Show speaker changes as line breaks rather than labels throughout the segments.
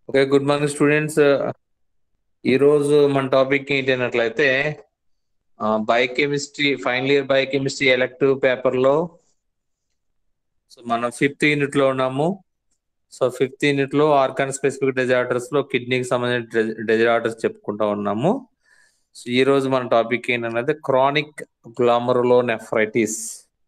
okay good morning students ఈరోజు మన topic ఏంటి అన్నట్లయితే biochemistry final year biochemistry elective పేపర్లో సో మనం ఫిఫ్త్ యూనిట్ లో ఉన్నాము సో ఫిఫ్త్ యూనిట్ లో ఆర్గాన్ స్పెసిఫిక్ డిజార్డర్స్ లో కిడ్నీకి సంబంధించిన డిజార్డర్స్ చెప్పుకుంటా ఉన్నాము సో ఈ రోజు మన టాపిక్ ఏంటంటే క్రానిక్ గ్లామరులో నెఫ్రైటిస్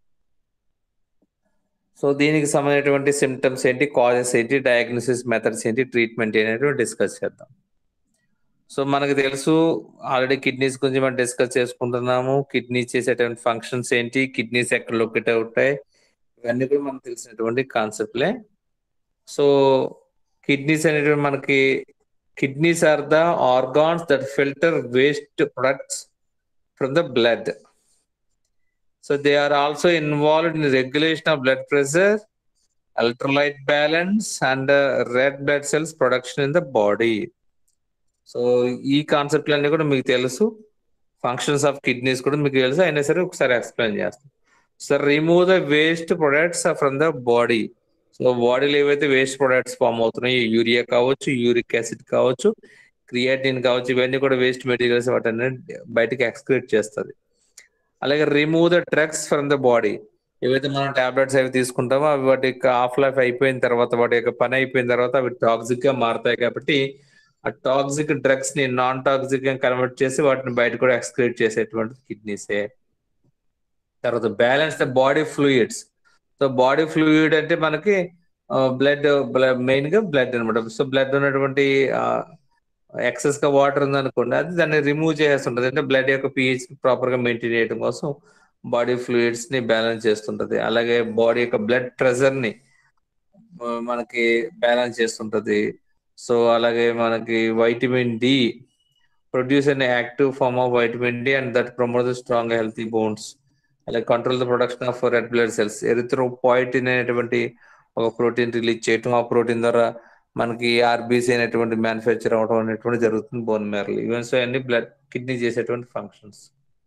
సో దీనికి సంబంధించినటువంటి సిమ్టమ్స్ ఏంటి కాజెస్ ఏంటి డయాగ్నోసిస్ మెథడ్స్ ఏంటి ట్రీట్మెంట్ ఏంటి డిస్కస్ చేద్దాం సో మనకు తెలుసు ఆల్రెడీ కిడ్నీస్ గురించి మనం డిస్కస్ చేసుకుంటున్నాము కిడ్నీ చేసేటువంటి ఫంక్షన్స్ ఏంటి కిడ్నీస్ ఎక్కడ లొకేట్ అవుతాయి ఇవన్నీ కూడా మనకు తెలిసినటువంటి కాన్సెప్ట్లే సో కిడ్నీస్ అనేటువంటి మనకి kidneys are the organs that filter waste products from the blood so they are also involved in regulation of blood pressure electrolyte balance and uh, red blood cells production in the body so ఈ కాన్సెప్ట్లు అన్ని కూడా మీకు తెలుసు functions of kidneys కూడా మీకు తెలుసు అయినా సరే ఒకసారి ఎక్స్ప్లెయిన్ చేస్తాం so remove the waste products from the body so బాడీలో ఏవైతే వేస్ట్ ప్రొడక్ట్స్ ఫామ్ అవుతున్నాయి యూరియా కావచ్చు యూరిక్ యాసిడ్ కావచ్చు క్రియాటిన్ కావచ్చు ఇవన్నీ కూడా వేస్ట్ మెటీరియల్స్ వాటిని బయటకి ఎక్స్క్రీట్ చేస్తుంది అలాగే remove the drugs from the body ఏవైతే మనం టాబ్లెట్స్ అవి తీసుకుంటామో అవి వాటి యొక్క హాఫ్ లైఫ్ అయిపోయిన తర్వాత వాటి యొక్క పని అయిపోయిన తర్వాత అవి టాక్సిక్ గా మారుతాయి కాబట్టి ఆ టాక్సిక్ డ్రగ్స్ ని నాన్ టాక్సిక్ గా కన్వర్ట్ చేసి వాటిని బయట కూడా ఎక్స్క్రీట్ చేసేటువంటి కిడ్నీసే తర్వాత balance the body fluids so body fluid అంటే మనకి బ్లడ్ మెయిన్ గా బ్లడ్ అనమాట సో బ్లడ్ ఉన్నటువంటి ఎక్సెస్ గా వాటర్ ఉందనుకోండి అది దాన్ని రిమూవ్ చేసేస్తుంటది అంటే బ్లడ్ యొక్క పిహెచ్ ప్రాపర్ గా మెయింటైన్ చేయడం కోసం బాడీ ఫ్లూయిడ్స్ ని బ్యాలెన్స్ చేస్తుంటది అలాగే బాడీ యొక్క బ్లడ్ ప్రెషర్ ని మనకి బ్యాలెన్స్ చేస్తుంటది సో అలాగే మనకి వైటమిన్ డి ప్రొడ్యూస్ అనే active form of vitamin D and that promote the strong healthy bones అలాగే control the production of red blood cells erythropoietin అనేటువంటి ఒక ప్రోటీన్ రిలీజ్ చేయటం ఆ ప్రోటీన్ ద్వారా మనకి ఆర్బీసీ అనేటువంటి మ్యానుఫ్యాక్చర్ అవడం అనేటువంటి జరుగుతుంది బోన్ మేరలు ఈవెన్ సో అన్ని బ్లడ్ కిడ్నీ చేసేటువంటి functions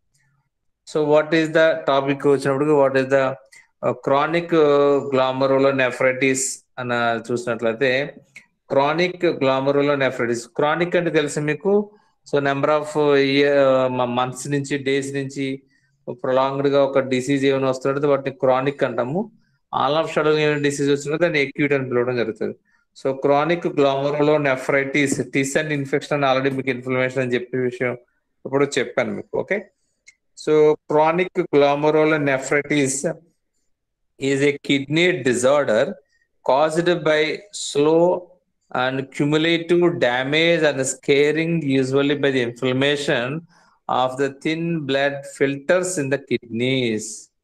so what is the topic వచ్చినప్పుడు what is the chronic glomerulonephritis అని చూసినట్లయితే క్రానిక్ గ్లామరులో నెఫ్రైటిస్ క్రానిక్ అంటే తెలుసు మీకు సో నెంబర్ ఆఫ్ మంత్స్ నుంచి డేస్ నుంచి ప్రొలాంగ్డ్ గా ఒక డిసీజ్ ఏమైనా వస్తుంటే వాటిని క్రానిక్ అంటాము ఆల్ ఆఫ్ షడల్ ఏమైనా డిసీజ్ వచ్చినా దాన్ని ఎక్యూట్ అని పిలవడం జరుగుతుంది సో క్రానిక్ గ్లామరులో నెఫ్రైటిస్ టిస్ అండ్ ఇన్ఫెక్షన్ అని ఆల్రెడీ మీకు ఇన్ఫర్మేషన్ అని చెప్పే విషయం ఇప్పుడు చెప్పాను మీకు okay so chronic glomerulonephritis is a kidney disorder caused by slow and cumulative damage and scarring usually by the inflammation of the thin blood filters in the kidneys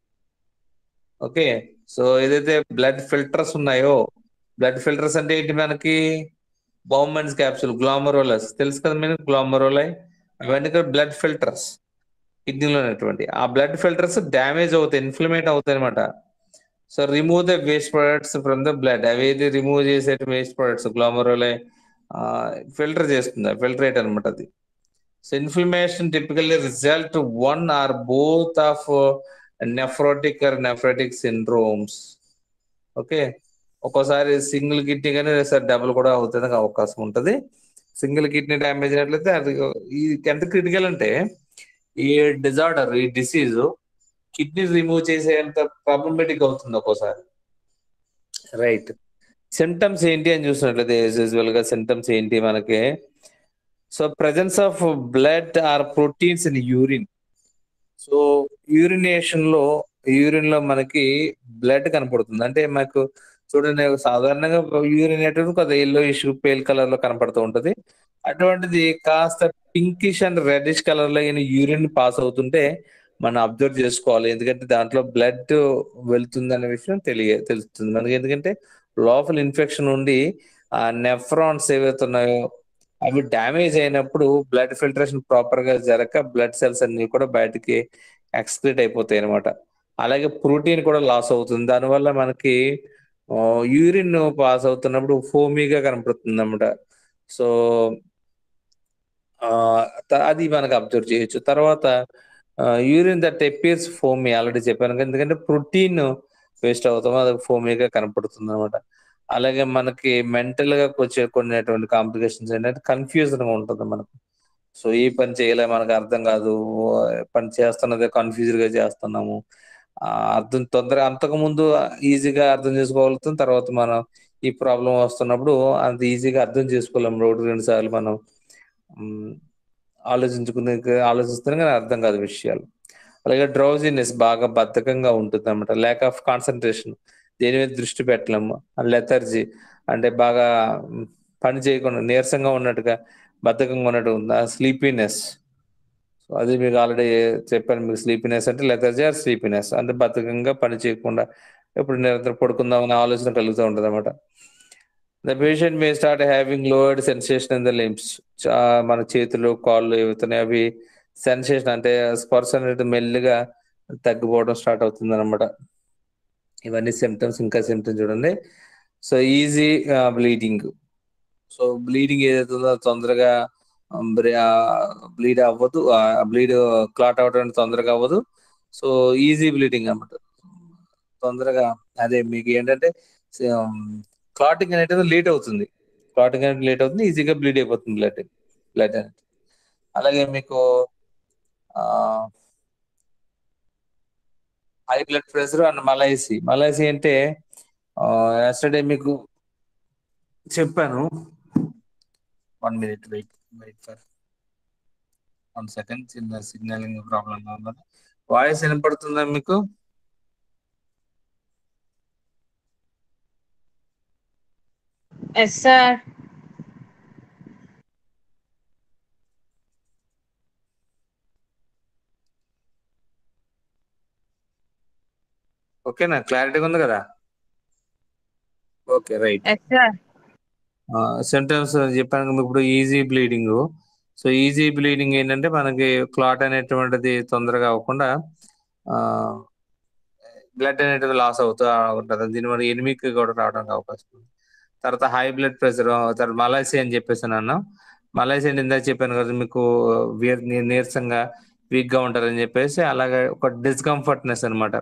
okay so ఏదైతే blood filters ఉన్నాయో blood filters అంటే ఏంటి మనకి Bowman's capsule గ్లామరోలస్ తెలుసు కదా మీరు గ్లామరోలై అవన్నీ కూడా బ్లడ్ ఫిల్టర్స్ కిడ్నీలో ఉన్నటువంటి ఆ బ్లడ్ ఫిల్టర్స్ డ్యామేజ్ అవుతాయి ఇన్ఫ్లమేట్ అవుతాయి అనమాట so remove the waste products from the blood అవేది రిమూవ్ చేసే వేస్ట్ ప్రొడక్ట్స్ గ్లామరోలే ఫిల్టర్ చేస్తుంది ఫిల్టరేట్ అనమాట అది so inflammation typically result one or both of nephrotic or nephrotic syndromes okay ఒక్కోసారి సింగిల్ కిడ్నీ కానీ సార్ డబుల్ కూడా అవుతుంది అవకాశం ఉంటుంది సింగిల్ కిడ్నీ డ్యామేజ్ అయినట్లయితే అది ఇది ఎంత క్రిటికల్ అంటే ఈ డిజార్డర్ ఈ డిసీజ్ కిడ్నీ రిమూవ్ చేసేంత ప్రాబ్లమేటిక్ అవుతుంది ఒక్కోసారి రైట్ సిమ్టమ్స్ ఏంటి అని చూసినట్లయితే యూజువల్ గా సిమ్టమ్స్ ఏంటి మనకి so presence of blood or proteins in urine so urination లో యూరిన్ లో మనకి బ్లడ్ కనపడుతుంది అంటే మనకు చూడండి సాధారణంగా యూరిన్ అనేటువంటి కొంత ఎల్లో ఇష్యూ పేల్ కలర్ లో కనపడుతూ ఉంటది అటువంటిది కాస్త పింకిష్ అండ్ రెడిష్ కలర్ లో యూరిన్ పాస్ అవుతుంటే మనం అబ్జర్వ్ చేసుకోవాలి ఎందుకంటే దాంట్లో బ్లడ్ వెళ్తుంది అనే విషయం తెలియ తెలుస్తుంది మనకి ఎందుకంటే లోపల ఇన్ఫెక్షన్ ఉండి ఆ నెఫ్రాన్స్ ఏవైతే ఉన్నాయో అవి డ్యామేజ్ అయినప్పుడు బ్లడ్ ఫిల్టరేషన్ ప్రాపర్ గా జరగక బ్లడ్ సెల్స్ అన్ని కూడా బయటికి ఎక్స్క్రీట్ అయిపోతాయి అనమాట అలాగే ప్రోటీన్ కూడా లాస్ అవుతుంది దానివల్ల మనకి యూరిన్ పాస్ అవుతున్నప్పుడు ఫోమీగా కనపడుతుంది అనమాట సో అది మనకు అబ్జర్వ్ చేయొచ్చు తర్వాత urine that appears foamy already చెప్పాను ఎందుకంటే ప్రోటీన్ వేస్ట్ అవుతామో అది ఫోమీగా కనపడుతుంది అనమాట అలాగే మనకి మెంటల్ గా వచ్చే కొన్నిటువంటి కాంప్లికేషన్స్ ఏంటంటే కన్ఫ్యూజన్ గా ఉంటుంది మనకు సో ఈ పని చేయలే మనకు అర్థం కాదు ఓ, పని చేస్తున్నదే కన్ఫ్యూజ్ గా చేస్తున్నాము ఆ, అర్థం తొందరగా అంతకు ముందు ఈజీగా అర్థం చేసుకోగలుగుతాం తర్వాత మనం ఈ ప్రాబ్లం వస్తున్నప్పుడు అంత ఈజీగా అర్థం చేసుకోలేము రోడ్డు రెండు సార్లు మనం మ్, ఆలోచించుకునే ఆలోచిస్తేనే కానీ అర్థం కాదు విషయాలు అలాగే డ్రౌజినెస్ బాగా బద్ధకంగా ఉంటుంది అనమాట ల్యాక్ ఆఫ్ కాన్సన్ట్రేషన్ దేని మీద దృష్టి పెట్టలేము లెథర్జీ అంటే బాగా మ్, పని చేయకుండా నీరసంగా ఉన్నట్టుగా బద్ధకంగా ఉన్నట్టు ఉంది స్లీపీనెస్ సో అది మీకు ఆల్రెడీ చెప్పాను మీకు స్లీపీనెస్ అంటే లెథర్జీ ఆర్ స్లీపీనెస్ అంటే బద్ధకంగా పని చేయకుండా ఎప్పుడు నిరంతరం పడుకుందామనే ఆలోచన కలుగుతూ ఉంటుంది అనమాట the patient may start having lowered sensation in the limbs మన చేతులు కాళ్ళు ఏవైతున్నాయి అవి సెన్సేషన్ అంటే స్పర్శ అనేది మెల్లిగా తగ్గిపోవడం స్టార్ట్ అవుతుంది అనమాట ఇవన్నీ సిమ్టమ్స్ ఇంకా సిమ్టమ్స్ చూడండి so easy bleeding so bleeding ఏదైతే ఉందో అది తొందరగా బ్లీడ్ అవ్వదు బ్లీడ్ క్లాట్ అవ్వడం తొందరగా అవ్వదు సో ఈజీ బ్లీడింగ్ అన్నమాట తొందరగా అదే మీకు ఏంటంటే క్లాటింగ్ అనేది లేట్ అవుతుంది క్లాటింగ్ అనేది లేట్ అవుతుంది ఈజీగా బ్లీడ్ అయిపోతుంది బ్లడ్ బ్లడ్ అనేది అలాగే మీకు high blood pressure and malaise malaise అంటే ఎస్టర్డే మీకు చెప్పాను one minute wait wait for one second చిన్న సిగ్నలింగ్ ప్రాబ్లం ఉన్నది వాయిస్ వినపడుతుందా మీకు
ఎస్ సార్
ఓకేనా క్లారిటీగా ఉంది కదా okay right
yes sir
symptoms చెప్పాను కదా ఇప్పుడు easy bleeding so easy bleeding ఏంటంటే మనకి క్లాట్ అనేటువంటిది తొందరగా అవ్వకుండా బ్లడ్ అనేది లాస్ అవుతూ ఉంటుంది దీనివల్ల ఎనిమిక్ కూడా రావడానికి అవకాశం ఉంది తర్వాత హై బ్లడ్ ప్రెషర్ తర్వాత మలైసి అని చెప్పేసి అన్నాను మలైసి అని ఇందాక చెప్పాను కదా మీకు వీర్ నీ- నీరసంగా వీక్ గా ఉంటారని చెప్పేసి అలాగే ఒక డిస్కంఫర్ట్నెస్ అనమాట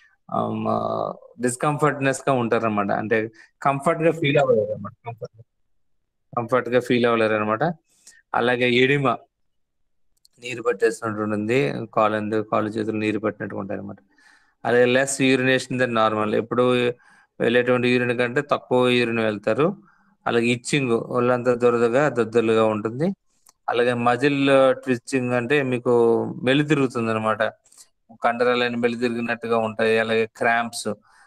డిస్కంఫర్ట్నెస్ గా ఉంటారు అనమాట అంటే కంఫర్ట్ గా ఫీల్ అవ్వలేరు అనమాట కంఫర్ట్ కంఫర్ట్ గా ఫీల్ అవ్వలేరు అనమాట అలాగే ఎడిమ నీరు పట్టేసినట్టు ఉంటుంది కాలు అందు కాలు చేతులు నీరు పట్టినట్టు ఉంటాయి అనమాట అలాగే లెస్ యూరినేషన్ దెన్ నార్మల్ ఎప్పుడు వెళ్ళేటువంటి యూరిన్ కంటే తక్కువ యూరిన్ వెళ్తారు అలాగే ఇచ్చింగ్ ఒళ్ళంతా దురదగా దద్దులుగా ఉంటుంది అలాగే మజిల్ ట్విస్టింగ్ అంటే మీకు మెలి తిరుగుతుంది అనమాట కండరాలన్నీ మెలి తిరిగినట్టుగా ఉంటాయి అలాగే క్రాంప్స్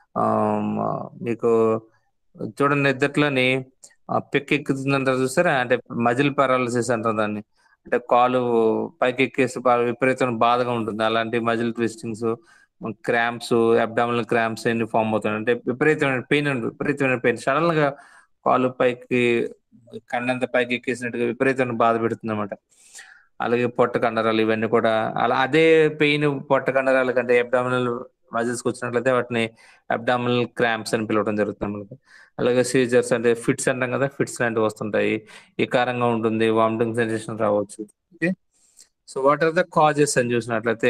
మీకు చూడండి నిద్రలోని పిక్ ఎక్కుతుందంటారు చూస్తారా అంటే మజిల్ పారాలసిస్ అంటారు దాన్ని అంటే కాలు పైకి ఎక్కేసి బాగా విపరీతమైన బాధగా ఉంటుంది అలాంటి muscle twistings cramps abdominal cramps అన్ని ఫామ్ అవుతాయి అంటే విపరీతమైన పెయిన్ విపరీతమైన పెయిన్ సడన్ గా కాలు పైకి కన్నంత పైకి ఎక్కేసినట్టుగా విపరీతమైన బాధ పెడుతుంది అనమాట అలాగే పొట్ట కండరాలు ఇవన్నీ కూడా అలా అదే పెయిన్ పొట్ట కండరాల కంటే అబ్డామినల్ మజిల్స్ వచ్చినట్లయితే వాటిని అబ్డామినల్ క్రాంప్స్ అని పిలవడం జరుగుతుంది మనకి అలాగే సీజర్స్ అంటే ఫిట్స్ అంటాం కదా ఫిట్స్ లాంటివి వస్తుంటాయి వికారంగా ఉంటుంది వామిటింగ్ సెన్సేషన్ రావచ్చు okay so what are the causes అని చూసినట్లయితే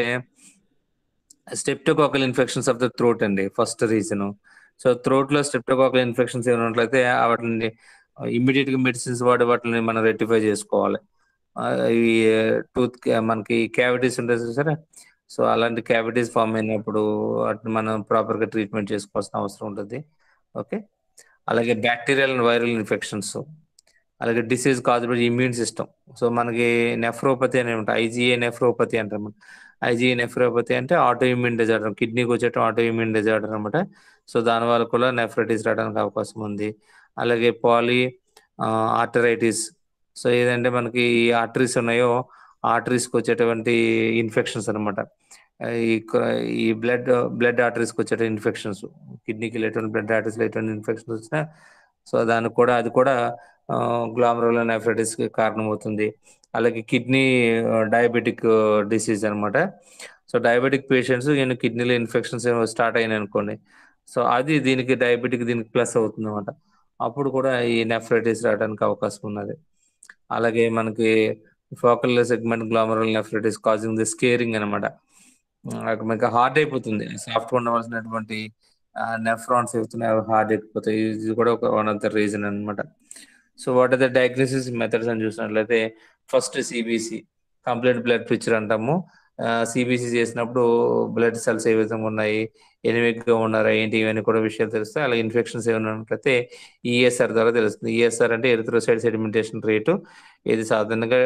streptococcal infections of the throat అండి ఫస్ట్ రీజన్ సో థ్రోట్ లో స్టెప్టోకాకల్ ఇన్ఫెక్షన్స్ ఏమైనా ఉన్నట్లయితే వాటిని ఇమ్మీడియట్ గా మెడిసిన్స్ వాడి వాటిని మనం రెక్టిఫై చేసుకోవాలి ఆ, ఈ టూత్ మనకి క్యావిటీస్ ఉంటాయి చూసారా సో అలాంటి క్యావిటీస్ ఫామ్ అయినప్పుడు వాటిని మనం ప్రాపర్ గా ట్రీట్మెంట్ చేసుకోవాల్సిన అవసరం ఉంటుంది ఓకే అలాగే బ్యాక్టీరియల్ అండ్ వైరల్ ఇన్ఫెక్షన్స్ అలాగే disease cause by immune system so మనకి నెఫ్రోపతి అని ఉంటాయి ఐజీఏ నెఫ్రోపతి అంటారు ఐజీఏ నెఫ్రోపతి అంటే ఆటో ఇమ్యూన్ డిజార్డర్ కిడ్నీకి వచ్చేట ఆటో ఇమ్యూన్ డిజార్డర్ అనమాట సో దానివల్ల కూడా నెఫ్రైటిస్ రావడానికి అవకాశం ఉంది అలాగే పాలీ ఆర్టరైటిస్ సో ఏదంటే మనకి ఈ ఆర్టరీస్ ఉన్నాయో ఆర్టరీస్కి వచ్చేటువంటి ఇన్ఫెక్షన్స్ అనమాట ఈ క- ఈ బ్లడ్ బ్లడ్ ఆర్టరీస్కి వచ్చే ఇన్ఫెక్షన్స్ కిడ్నీకి వెళ్ళేటువంటి బ్లడ్ ఆర్టరీస్ ఎటువంటి ఇన్ఫెక్షన్స్ వచ్చినా సో దానికి కూడా అది కూడా గ్లామరోల నెఫ్రైటిస్ కి కారణమవుతుంది అలాగే కిడ్నీ డయాబెటిక్ డిసీజ్ అన్నమాట సో డయాబెటిక్ పేషెంట్స్ నేను కిడ్నీలో ఇన్ఫెక్షన్స్ స్టార్ట్ అయినాయి అనుకోండి సో అది దీనికి డయాబెటిక్ దీనికి ప్లస్ అవుతుంది అనమాట అప్పుడు కూడా ఈ నెఫ్రైటిస్ రావడానికి అవకాశం ఉన్నది అలాగే మనకి focal segment glomerular nephritis causing the scarring అనమాట మనకి హార్డ్ అయిపోతుంది సాఫ్ట్ ఉండవలసినటువంటి నెఫ్రాన్స్ అవుతున్నాయి హార్ట్ ఎక్కిపోతాయి ఇది కూడా ఒక వన్ ఆఫ్ ద రీజన్ అనమాట so what are the diagnosis methods అని చూసినట్లయితే first CBC complete blood picture అంటాము సిబిసి చేసినప్పుడు బ్లడ్ సెల్స్ ఏ విధంగా ఉన్నాయి ఎనిమిక్ గా ఉన్నారా ఏంటి ఇవన్నీ కూడా విషయాలు తెలుస్తాయి అలాగే ఇన్ఫెక్షన్స్ ఏమైనా ఉన్నట్లయితే ఈఎస్ఆర్ ద్వారా తెలుస్తుంది ఈఎస్ఆర్ అంటే ఎరిథ్రోసైడ్ సెడిమెంటేషన్ రేటు ఇది సాధారణంగా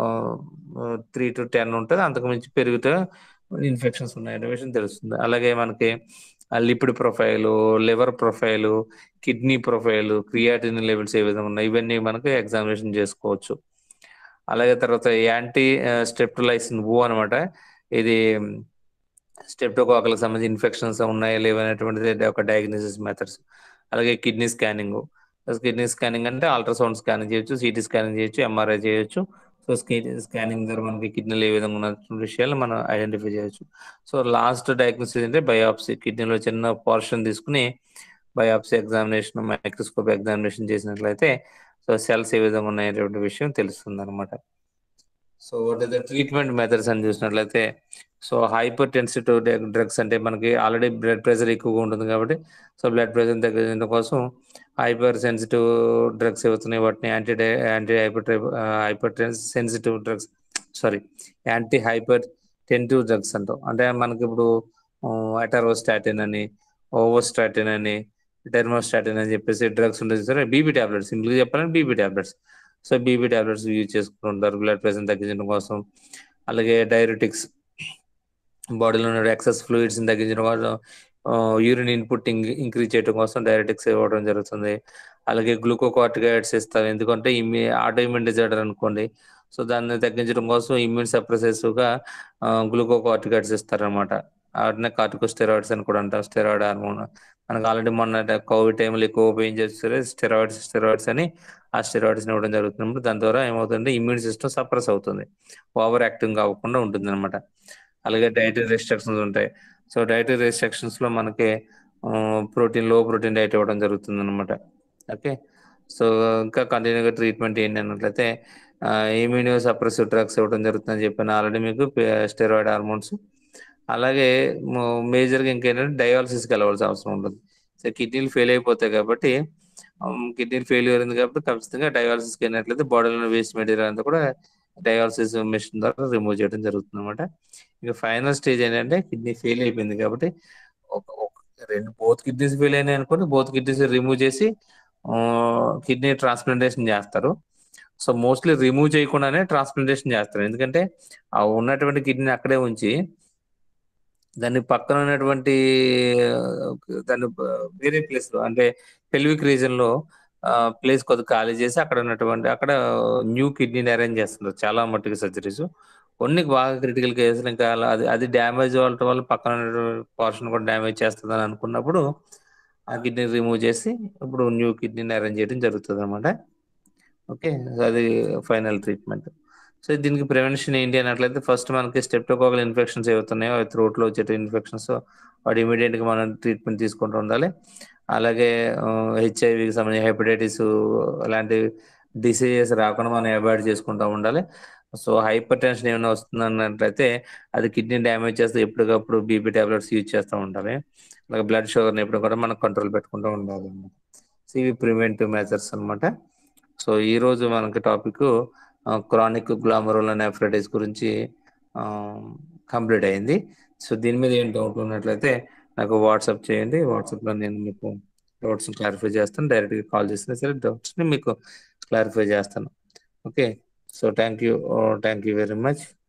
త్రీ టు టెన్ ఉంటుంది అంతకు మించి పెరుగుతే ఇన్ఫెక్షన్స్ ఉన్నాయనే విషయం తెలుస్తుంది అలాగే మనకి lipid profile liver profile kidney profile creatine levels ఏ విధంగా ఉన్నాయి ఇవన్నీ మనకు ఎగ్జామినేషన్ చేసుకోవచ్చు అలాగే తర్వాత యాంటీ స్టెప్టలైసిన్ ఓ అనమాట ఇది స్టెప్టోకాకలకు సంబంధించి ఇన్ఫెక్షన్స్ ఉన్నాయా లేవనేటువంటిది ఒక డయాగ్నోసిస్ మెథడ్స్ అలాగే కిడ్నీ స్కానింగ్ కిడ్నీ స్కానింగ్ అంటే అల్ట్రాసౌండ్ స్కానింగ్ చేయొచ్చు సిటీ స్కానింగ్ చేయొచ్చు ఎంఆర్ఐ చేయొచ్చు సో స్కానింగ్ ద్వారా మనకి కిడ్నీలు ఏ విధంగా ఉన్న విషయాలు మనం ఐడెంటిఫై చేయొచ్చు సో లాస్ట్ డయాగ్నోసిస్ అంటే బయాప్సీ కిడ్నీలో చిన్న పోర్షన్ తీసుకుని బయాప్సీ ఎగ్జామినేషన్ మైక్రోస్కోప్ ఎగ్జామినేషన్ చేసినట్లయితే సో సెల్స్ ఏ విధంగా ఉన్నాయనేటువంటి విషయం తెలుస్తుంది అనమాట so what is the treatment methods అని చూసినట్లయితే సో హైపర్ టెన్సిటివ్ డ్రగ్స్ అంటే మనకి ఆల్రెడీ బ్లడ్ ప్రెషర్ ఎక్కువగా ఉంటుంది కాబట్టి సో బ్లడ్ ప్రెషర్ తగ్గించడం కోసం హైపర్ సెన్సిటివ్ డ్రగ్స్ అవుతున్నాయి వాటిని anti anti hyper hyper sensitive drugs sorry anti hypertensive drugs అంటాం అంటే మనకి ఇప్పుడు అటరోస్టాటిన్ అని ఓవోస్టాటిన్ అని డెర్మోస్టాటిన్ అని చెప్పేసి డ్రగ్స్ ఉంటుంది సరే బీబీ టాబ్లెట్స్ సింపుల్గా చెప్పాలంటే BP tablets so BP tablets use చేసుకుంటారు బ్లడ్ ప్రెషర్ తగ్గించడం కోసం అలాగే డైరెటిక్స్ బాడీలో ఉన్న ఎక్సెస్ ఫ్లూయిడ్స్ తగ్గించడం కోసం యూరిన్ ఇన్పుట్ ఇంక్రీజ్ చేయడం కోసం డైరెటిక్స్ ఇవ్వడం జరుగుతుంది అలాగే గ్లూకోకార్టికాయిడ్స్ ఇస్తారు ఎందుకంటే ఇమ్యూ ఆటోఇమ్యూన్ డిజార్డర్ అనుకోండి సో దాన్ని తగ్గించడం కోసం ఇమ్యూన్ సప్రెసివ్గా గ్లూకోకార్టికాయిడ్స్ ఇస్తారనమాట వాటినే కార్టికోస్టెరాయిడ్స్ అని కూడా అంటాం స్టెరాయిడ్ హార్మోన్ మనకు ఆల్రెడీ మొన్న కోవిడ్ టైంలో ఎక్కువ ఉపయోగం చేస్తారు స్టెరాయిడ్స్ స్టెరాయిడ్స్ అని ఆ స్టెరాయిడ్స్ ఇవ్వడం జరుగుతున్నప్పుడు దాని ద్వారా ఏమవుతుంది ఇమ్యూన్ సిస్టమ్ సప్రెస్ అవుతుంది ఓవర్ యాక్టింగ్ అవ్వకుండా ఉంటుంది అనమాట అలాగే డైటరీ రెస్ట్రిక్షన్స్ ఉంటాయి సో డైటరీ రెస్ట్రిక్షన్స్ లో మనకి ప్రోటీన్ లో ప్రోటీన్ డైట్ ఇవ్వడం జరుగుతుంది అనమాట ఓకే సో ఇంకా కంటిన్యూగా ట్రీట్మెంట్ ఏంటి అన్నట్లయితే ఇమ్యూనియో సప్రెసివ్ డ్రగ్స్ ఇవ్వడం జరుగుతుందని చెప్పాను ఆల్రెడీ మీకు స్టెరాయిడ్ హార్మోన్స్ అలాగే మేజర్గా ఇంకేంటంటే డయాలసిస్కి వెళ్ళవలసిన అవసరం ఉంటుంది సో కిడ్నీలు ఫెయిల్ అయిపోతాయి కాబట్టి కిడ్నీలు ఫెయిల్యూర్ ఉంది కాబట్టి ఖచ్చితంగా డయాలసిస్కి వెళ్ళినట్లయితే బాడీలో వేస్ట్ మెటీరియల్ అంతా కూడా డయాలసిస్ మిషన్ ద్వారా రిమూవ్ చేయడం జరుగుతుంది అనమాట ఇక ఫైనల్ స్టేజ్ ఏంటంటే కిడ్నీ ఫెయిల్ అయిపోయింది కాబట్టి ఒక రెండు బోత్ కిడ్నీస్ ఫెయిల్ అయినాయి అనుకోండి బోత్ కిడ్నీస్ రిమూవ్ చేసి కిడ్నీ ట్రాన్స్ప్లాంటేషన్ చేస్తారు సో మోస్ట్లీ రిమూవ్ చేయకుండానే ట్రాన్స్ప్లాంటేషన్ చేస్తారు ఎందుకంటే ఆ ఉన్నటువంటి కిడ్నీ అక్కడే ఉంచి దాన్ని పక్కన ఉన్నటువంటి దాన్ని వేరే ప్లేస్ లో అంటే పెల్విక్ రీజన్ లో ప్లేస్ కొద్దిగా ఖాళీ చేసి అక్కడ ఉన్నటువంటి అక్కడ న్యూ కిడ్నీని అరేంజ్ చేస్తున్నారు చాలా మట్టుకు సర్జరీస్ కొన్ని బాగా క్రిటికల్ కేసులు ఇంకా అది అది డ్యామేజ్ అవ్వటం వల్ల పక్కన పోర్షన్ కూడా డ్యామేజ్ చేస్తుంది అని అనుకున్నప్పుడు ఆ కిడ్నీ రిమూవ్ చేసి ఇప్పుడు న్యూ కిడ్నీని అరేంజ్ చేయడం జరుగుతుంది అనమాట ఓకే అది ఫైనల్ ట్రీట్మెంట్ సో దీనికి ప్రివెన్షన్ ఏంటి అన్నట్లయితే ఫస్ట్ మనకి స్టెప్టోకోకల్ ఇన్ఫెక్షన్స్ ఏవైతున్నాయో అవి త్రోట్ లో వచ్చే ఇన్ఫెక్షన్స్ వాటి ఇమీడియట్ గా మనం ట్రీట్మెంట్ తీసుకుంటూ ఉండాలి అలాగే హెచ్ఐవికి సంబంధించి హెపటైటిస్ అలాంటి డిసీజెస్ రాకుండా మనం అవాయిడ్ చేసుకుంటూ ఉండాలి సో హైపర్ టెన్షన్ ఏమైనా వస్తుంది అన్నట్లయితే అది కిడ్నీ డ్యామేజ్ చేస్తే ఎప్పటికప్పుడు బీపీ టాబ్లెట్స్ యూజ్ చేస్తూ ఉండాలి అలాగే బ్లడ్ షుగర్ని ఎప్పుడు కూడా మనం కంట్రోల్ పెట్టుకుంటూ ఉండాలి సో ఇవి ప్రివెంటివ్ మెజర్స్ అనమాట సో ఈ రోజు మనకి టాపిక్ క్రానిక్ గ్లామరోల నెఫ్రైటిస్ గురించి కంప్లీట్ అయింది సో దీని మీద ఏం డౌట్ ఉన్నట్లయితే నాకు వాట్సాప్ చేయండి వాట్సాప్లో నేను మీకు డౌట్స్ క్లారిఫై చేస్తాను డైరెక్ట్గా కాల్ చేసినా సరే డౌట్స్ని మీకు క్లారిఫై చేస్తాను okay so thank you thank you very much